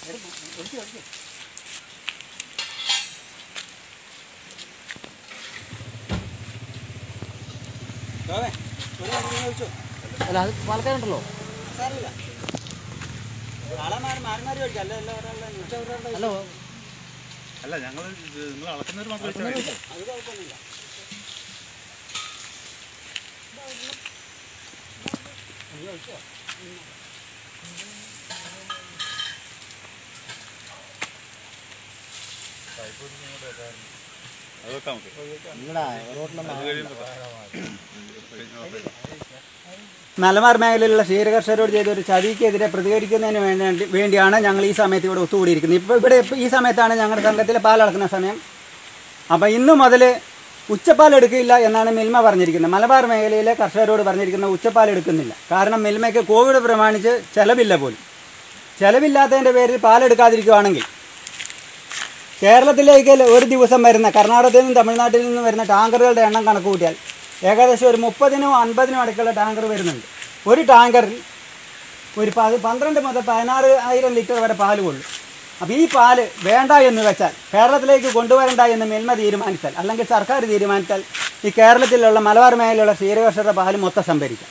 അല്ല അത് പാലക്കാരുണ്ടല്ലോ ഹലോ അല്ല ഞങ്ങൾ നിങ്ങൾ അളക്കുന്നവർ മാത്രം വെച്ചാൽ അത് വെക്കാം നമുക്ക് നിങ്ങളുടെ റോഡിലൊന്നും അത് കഴിയുമ്പോൾ മലബാർ മേഖലയിലുള്ള ക്ഷീരകർഷകരോട് ചെയ്ത ഒരു ചതിക്കെതിരെ പ്രതികരിക്കുന്നതിന് വേണ്ടി വേണ്ടിയാണ് ഞങ്ങൾ ഈ സമയത്ത് ഇവിടെ ഒത്തുകൂടിയിരിക്കുന്നത് ഇപ്പോൾ ഇവിടെ ഇപ്പോൾ ഈ സമയത്താണ് ഞങ്ങളുടെ സംഘത്തിൽ പാൽ അളക്കുന്ന സമയം അപ്പോൾ ഇന്ന് മുതൽ ഉച്ചപ്പാൽ എടുക്കില്ല എന്നാണ് മിൽമ പറഞ്ഞിരിക്കുന്നത് മലബാർ മേഖലയിലെ കർഷകരോട് പറഞ്ഞിരിക്കുന്നത് ഉച്ചപ്പാൽ എടുക്കുന്നില്ല കാരണം മിൽമയ്ക്ക് കോവിഡ് പ്രമാണിച്ച് ചിലവില്ല പോലും ചിലവില്ലാത്തതിൻ്റെ പേരിൽ പാലെടുക്കാതിരിക്കുകയാണെങ്കിൽ കേരളത്തിലേക്ക് ഒരു ദിവസം വരുന്ന കർണാടകത്തിൽ നിന്നും തമിഴ്നാട്ടിൽ നിന്നും വരുന്ന ടാങ്കറുകളുടെ എണ്ണം കണക്ക് കൂട്ടിയാൽ ഏകദേശം ഒരു മുപ്പതിനും അൻപതിനും അടുക്കുള്ള ടാങ്കർ വരുന്നുണ്ട് ഒരു ടാങ്കറിൽ ഒരു പത് പന്ത്രണ്ട് മുതൽ പതിനാറ് ആയിരം ലിറ്റർ വരെ പാല് കൊള്ളും അപ്പോൾ ഈ പാല് വേണ്ട എന്ന് വെച്ചാൽ കേരളത്തിലേക്ക് കൊണ്ടുവരണ്ട എന്ന് മിൽമ തീരുമാനിച്ചാൽ അല്ലെങ്കിൽ സർക്കാർ തീരുമാനിച്ചാൽ ഈ കേരളത്തിലുള്ള മലബാർ മേഖലയിലുള്ള ക്ഷീരകർഷകരുടെ പാല് മൊത്തം സംഭരിക്കാം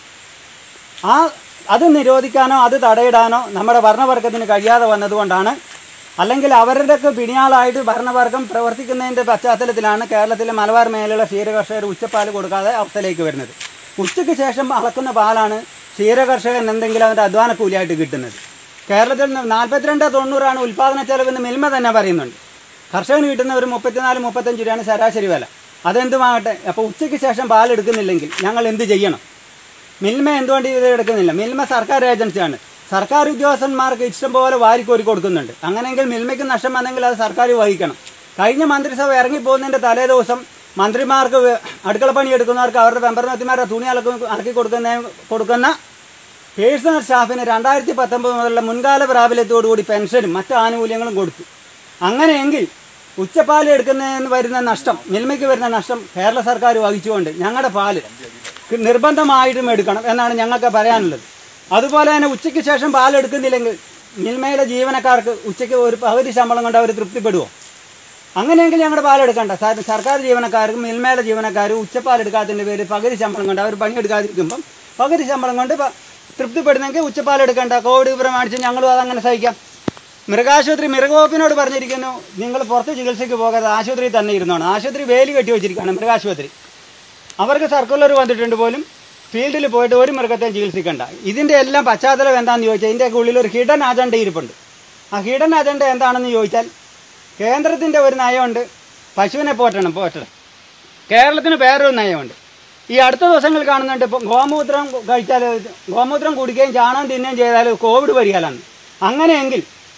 ആ അത് നിരോധിക്കാനോ അത് തടയിടാനോ നമ്മുടെ ഭരണവർഗത്തിന് കഴിയാതെ വന്നതുകൊണ്ടാണ് അല്ലെങ്കിൽ അവരുടെയൊക്കെ പിണിയാളായിട്ട് ഭരണവർഗം പ്രവർത്തിക്കുന്നതിൻ്റെ പശ്ചാത്തലത്തിലാണ് കേരളത്തിലെ മലബാർ മേഖലയിലുള്ള ക്ഷീരകർഷകർ ഉച്ചപ്പാൽ കൊടുക്കാതെ അവസ്ഥയിലേക്ക് വരുന്നത് ഉച്ചയ്ക്ക് ശേഷം അളക്കുന്ന പാലാണ് ക്ഷീരകർഷകൻ എന്തെങ്കിലും അവൻ്റെ അധ്വാന കൂലിയായിട്ട് കിട്ടുന്നത് കേരളത്തിൽ നിന്ന് നാൽപ്പത്തിരണ്ട് തൊണ്ണൂറാണ് ഉൽപ്പാദന ചെലവെന്ന് മിൽമ തന്നെ പറയുന്നുണ്ട് കർഷകന് കിട്ടുന്ന ഒരു മുപ്പത്തിനാല് മുപ്പത്തഞ്ച് രൂപയാണ് ശരാശരി വില അതെന്തുമാകട്ടെ അപ്പോൾ ഉച്ചയ്ക്ക് ശേഷം പാൽ എടുക്കുന്നില്ലെങ്കിൽ ഞങ്ങൾ എന്ത് ചെയ്യണം മിൽമ എന്തുകൊണ്ട് ഇത് എടുക്കുന്നില്ല മിൽമ സർക്കാർ ഏജൻസിയാണ് സർക്കാർ ഉദ്യോഗസ്ഥന്മാർക്ക് ഇഷ്ടംപോലെ വാരിക്കോരി കൊടുക്കുന്നുണ്ട് അങ്ങനെയെങ്കിൽ മിൽമയ്ക്ക് നഷ്ടം വന്നെങ്കിൽ അത് സർക്കാർ വഹിക്കണം കഴിഞ്ഞ മന്ത്രിസഭ ഇറങ്ങിപ്പോകുന്നതിൻ്റെ തലേ ദിവസം മന്ത്രിമാർക്ക് വേ- അടുക്കളപ്പണി എടുക്കുന്നവർക്ക് അവരുടെ മെമ്പർമാരുടെ തുണി അലക്കി അലക്കി കൊടുക്കുന്ന കൊടുക്കുന്ന പേഴ്സണൽ സ്റ്റാഫിന് രണ്ടായിരത്തി പത്തൊമ്പത് മുതലുള്ള മുൻകാല പ്രാബല്യത്തോടുകൂടി പെൻഷനും മറ്റ് ആനുകൂല്യങ്ങളും കൊടുത്തു അങ്ങനെയെങ്കിൽ ഉച്ചപ്പാൽ എടുക്കുന്നതിന് വരുന്ന നഷ്ടം മിൽമയ്ക്ക് വരുന്ന നഷ്ടം കേരള സർക്കാർ വഹിച്ചുകൊണ്ട് ഞങ്ങളുടെ പാല് നിർബന്ധമായിട്ടും എടുക്കണം എന്നാണ് ഞങ്ങൾക്ക് പറയാനുള്ളത് അതുപോലെ തന്നെ ഉച്ചയ്ക്ക് ശേഷം പാൽ എടുക്കുന്നില്ലെങ്കിൽ മിൽമയിലെ ജീവനക്കാർക്ക് ഉച്ചയ്ക്ക് ഒരു പകുതി ശമ്പളം കൊണ്ട് അവർ തൃപ്തിപ്പെടുമോ അങ്ങനെയെങ്കിൽ ഞങ്ങളുടെ പാലെടുക്കണ്ട സാർ സർക്കാർ ജീവനക്കാർക്കും മിൽമേലെ ജീവനക്കാരും ഉച്ചപ്പാൽ എടുക്കാത്തതിൻ്റെ പേര് പകുതി ശമ്പളം കൊണ്ട് അവർ പണിയെടുക്കാതിരിക്കുമ്പം പകുതി ശമ്പളം കൊണ്ട് പ- തൃപ്തിപ്പെടുന്നെങ്കിൽ ഉച്ചപ്പാൽ എടുക്കണ്ട കോവിഡ് പ്രമാണിച്ച് ഞങ്ങളും അതങ്ങനെ സഹിക്കാം മൃഗാശുപത്രി മൃഗവകുപ്പിനോട് പറഞ്ഞിരിക്കുന്നു നിങ്ങൾ പുറത്ത് ചികിത്സയ്ക്ക് പോകാതെ ആശുപത്രിയിൽ തന്നെ ഇരുന്നോണം ആശുപത്രി വേലി കെട്ടി വെച്ചിരിക്കുകയാണ് മൃഗാശുപത്രി അവർക്ക് സർക്കുലർ വന്നിട്ടുണ്ട് പോലും ഫീൽഡിൽ പോയിട്ട് ഒരു മൃഗത്തെ ചികിത്സിക്കണ്ട ഇതിൻ്റെ എല്ലാം പശ്ചാത്തലം എന്താണെന്ന് ചോദിച്ചാൽ ഇതിൻ്റെ ഉള്ളിൽ ഒരു ഹിഡൻ അജണ്ട ഇരിപ്പുണ്ട് ആ ഹിഡൻ അജണ്ട എന്താണെന്ന് ചോദിച്ചാൽ കേന്ദ്രത്തിൻ്റെ ഒരു നയമുണ്ട് പശുവിനെ പോറ്റണം പോറ്റണം കേരളത്തിന് വേറൊരു നയമുണ്ട് ഈ അടുത്ത ദിവസങ്ങൾ കാണുന്നുണ്ട് ഇപ്പം ഗോമൂത്രം കഴിച്ചാൽ ഗോമൂത്രം കുടിക്കുകയും ചാണകം തിന്നുകയും ചെയ്താൽ കോവിഡ് പരിഹാലമാണ് അങ്ങനെയെങ്കിൽ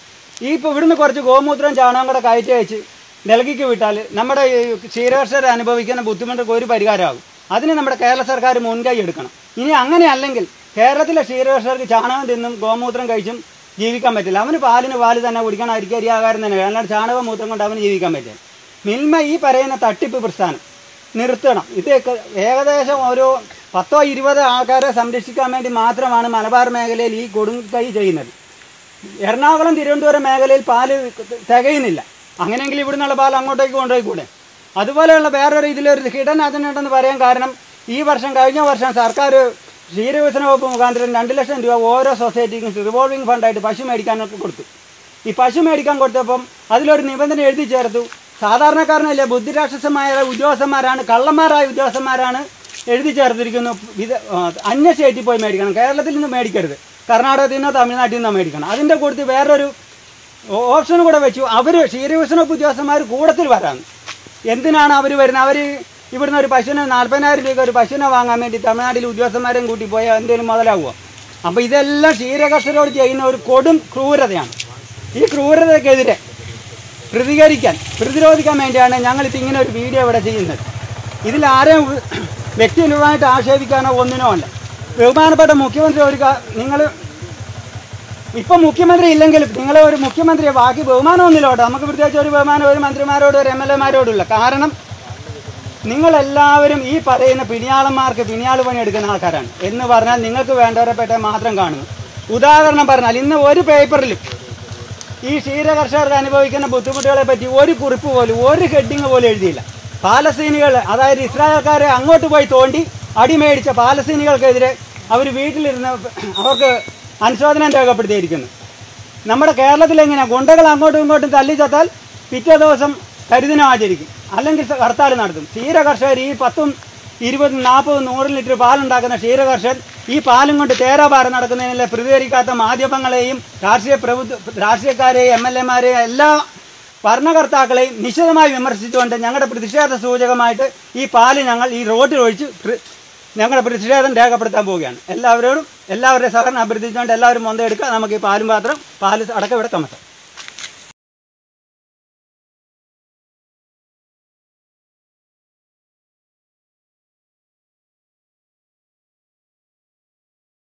ഈ ഇപ്പോൾ ഇവിടുന്ന് കുറച്ച് ഗോമൂത്രം ചാണകം കൂടെ കയറ്റി അയച്ച് ഡൽഹിക്ക് വിട്ടാൽ നമ്മുടെ ഈ ക്ഷീരകർഷകർ അനുഭവിക്കുന്ന ബുദ്ധിമുട്ടൊക്കെ ഒരു പരിഹാരമാകും അതിന് നമ്മുടെ കേരള സർക്കാർ മുൻകൈ എടുക്കണം ഇനി അങ്ങനെ അല്ലെങ്കിൽ കേരളത്തിലെ ക്ഷീരകർഷകർക്ക് ചാണകം തിന്നും ഗോമൂത്രം കഴിച്ചും ജീവിക്കാൻ പറ്റില്ല അവന് പാലിന് പാല് തന്നെ കുടിക്കണം അരിക്ക അരി ആഹാരം തന്നെ വേണം അല്ലാണ്ട് ചാണകം മൂത്രം കൊണ്ട് അവന് ജീവിക്കാൻ പറ്റില്ല മിൽമ ഈ പറയുന്ന തട്ടിപ്പ് പ്രസ്ഥാനം നിർത്തണം ഇതൊക്കെ ഏകദേശം ഒരു പത്തോ ഇരുപതോ ആൾക്കാരെ സംരക്ഷിക്കാൻ വേണ്ടി മാത്രമാണ് മലബാർ മേഖലയിൽ ഈ കൊടുങ്കൈ ചെയ്യുന്നത് എറണാകുളം തിരുവനന്തപുരം മേഖലയിൽ പാല് തികയുന്നില്ല അങ്ങനെയെങ്കിൽ ഇവിടുന്നുള്ള പാൽ അങ്ങോട്ടേക്ക് കൊണ്ടുപോയിക്കൂടെ അതുപോലെയുള്ള വേറൊരു ഇതിലൊരു ഹിഡൻ അജണ്ടുണ്ടെന്ന് പറയാൻ കാരണം ഈ വർഷം കഴിഞ്ഞ വർഷം സർക്കാർ ക്ഷീരവികസന വകുപ്പ് മുഖാന്തരം രണ്ട് ലക്ഷം രൂപ ഓരോ സൊസൈറ്റിക്കും റിവോൾവിംഗ് ഫണ്ടായിട്ട് പശു മേടിക്കാനൊക്കെ കൊടുത്തു ഈ പശു മേടിക്കാൻ കൊടുത്തപ്പം അതിലൊരു നിബന്ധന എഴുതി ചേർത്തു സാധാരണക്കാരനല്ല ബുദ്ധിരാക്ഷസമായ ഉദ്യോഗസ്ഥന്മാരാണ് കള്ളന്മാരായ ഉദ്യോഗസ്ഥന്മാരാണ് എഴുതി ചേർത്തിരിക്കുന്നു ഇത് ആ, അന്യ സ്റ്റേറ്റിൽ പോയി മേടിക്കണം കേരളത്തിൽ നിന്ന് മേടിക്കരുത് കർണാടകത്തിൽ നിന്നോ തമിഴ്നാട്ടിൽ നിന്നോ മേടിക്കണം അതിൻ്റെ കൂട്ടത്തിൽ വേറൊരു ഓപ്ഷൻ കൂടെ വെച്ചു അവർ ക്ഷീരവികസന ഉദ്യോഗസ്ഥന്മാർ കൂടത്തിൽ വരാന്ന് എന്തിനാണ് അവർ വരുന്നത് അവർ ഇവിടുന്ന് ഒരു പശുവിനെ നാൽപ്പതിനായിരം രൂപ ഒരു പശുവിനെ വാങ്ങാൻ വേണ്ടി തമിഴ്നാട്ടിൽ ഉദ്യോഗസ്ഥന്മാരെയും കൂട്ടി പോയാൽ എന്തെങ്കിലും മുതലാവുമോ അപ്പോൾ ഇതെല്ലാം ക്ഷീരകർഷകരോട് ചെയ്യുന്ന ഒരു കൊടും ക്രൂരതയാണ് ഈ ക്രൂരതയ്ക്കെതിരെ പ്രതികരിക്കാൻ പ്രതിരോധിക്കാൻ വേണ്ടിയാണ് ഞങ്ങളിപ്പോൾ ഇങ്ങനെ ഒരു വീഡിയോ ഇവിടെ ചെയ്യുന്നത് ഇതിൽ ആരെയും വ്യക്തിപരമായിട്ട് ആക്ഷേപിക്കാനോ ഒന്നിനോ അല്ല ബഹുമാനപ്പെട്ട മുഖ്യമന്ത്രി ഒരു നിങ്ങൾ ഇപ്പം മുഖ്യമന്ത്രി ഇല്ലെങ്കിലും നിങ്ങൾ ഒരു മുഖ്യമന്ത്രിയെ ബാക്കി ബഹുമാനമൊന്നുമില്ലോട്ടെ നമുക്ക് പ്രത്യേകിച്ച് ഒരു ബഹുമാനം ഒരു മന്ത്രിമാരോടും ഒരു എം എൽ എമാരോടുമില്ല കാരണം നിങ്ങളെല്ലാവരും ഈ പറയുന്ന പിണിയാളന്മാർക്ക് പിണിയാൾ പണി എടുക്കുന്ന ആൾക്കാരാണ് എന്ന് പറഞ്ഞാൽ നിങ്ങൾക്ക് വേണ്ടവരെപ്പെട്ട മാത്രം കാണുന്നു ഉദാഹരണം പറഞ്ഞാൽ ഇന്ന് ഒരു പേപ്പറിലും ഈ ക്ഷീര കർഷകർക്ക് അനുഭവിക്കുന്ന ബുദ്ധിമുട്ടുകളെ പറ്റി ഒരു കുറിപ്പ് പോലും ഒരു ഹെഡിങ് പോലും എഴുതിയില്ല പാലസ്തീനികൾ അതായത് ഇസ്രായേൽക്കാരെ അങ്ങോട്ട് പോയി തോണ്ടി അടിമേടിച്ച പാലസ്തീനികൾക്കെതിരെ അവർ വീട്ടിലിരുന്ന് അവർക്ക് അനുശോചനം രേഖപ്പെടുത്തിയിരിക്കുന്നു നമ്മുടെ കേരളത്തിൽ എങ്ങനെയാണ് ഗുണ്ടകൾ അങ്ങോട്ടും ഇങ്ങോട്ടും തല്ലി ചത്താൽ പിറ്റേ ദിവസം കരിദിനം ആചരിക്കും അല്ലെങ്കിൽ സ- ഹർത്താൽ നടത്തും ക്ഷീര കർഷകർ ഈ പത്തും ഇരുപതും നാൽപ്പതും നൂറ് ലിറ്റർ പാലുണ്ടാക്കുന്ന ക്ഷീര കർഷകർ ഈ പാലും കൊണ്ട് തേരാപാരം നടക്കുന്നതിനെ പ്രതികരിക്കാത്ത മാധ്യമങ്ങളെയും രാഷ്ട്രീയ പ്രഭുത്വ രാഷ്ട്രീയക്കാരെയും എം എൽ എമാരെയും എല്ലാ ഭരണകർത്താക്കളെയും നിശിതമായി വിമർശിച്ചുകൊണ്ട് ഞങ്ങളുടെ പ്രതിഷേധ സൂചകമായിട്ട് ഈ പാല് ഞങ്ങൾ ഈ റോഡിൽ ഒഴിച്ച് പ്ര- ഞങ്ങളുടെ പ്രതിഷേധം രേഖപ്പെടുത്താൻ പോവുകയാണ് എല്ലാവരോടും എല്ലാവരുടെയും സഹകരണം അഭ്യർത്ഥിച്ചുകൊണ്ട് എല്ലാവരും മൊന്തയെടുക്കുക നമുക്ക് ഈ പാലും പാത്രം പാല് അടക്കം ഇവിടെ കമത്താം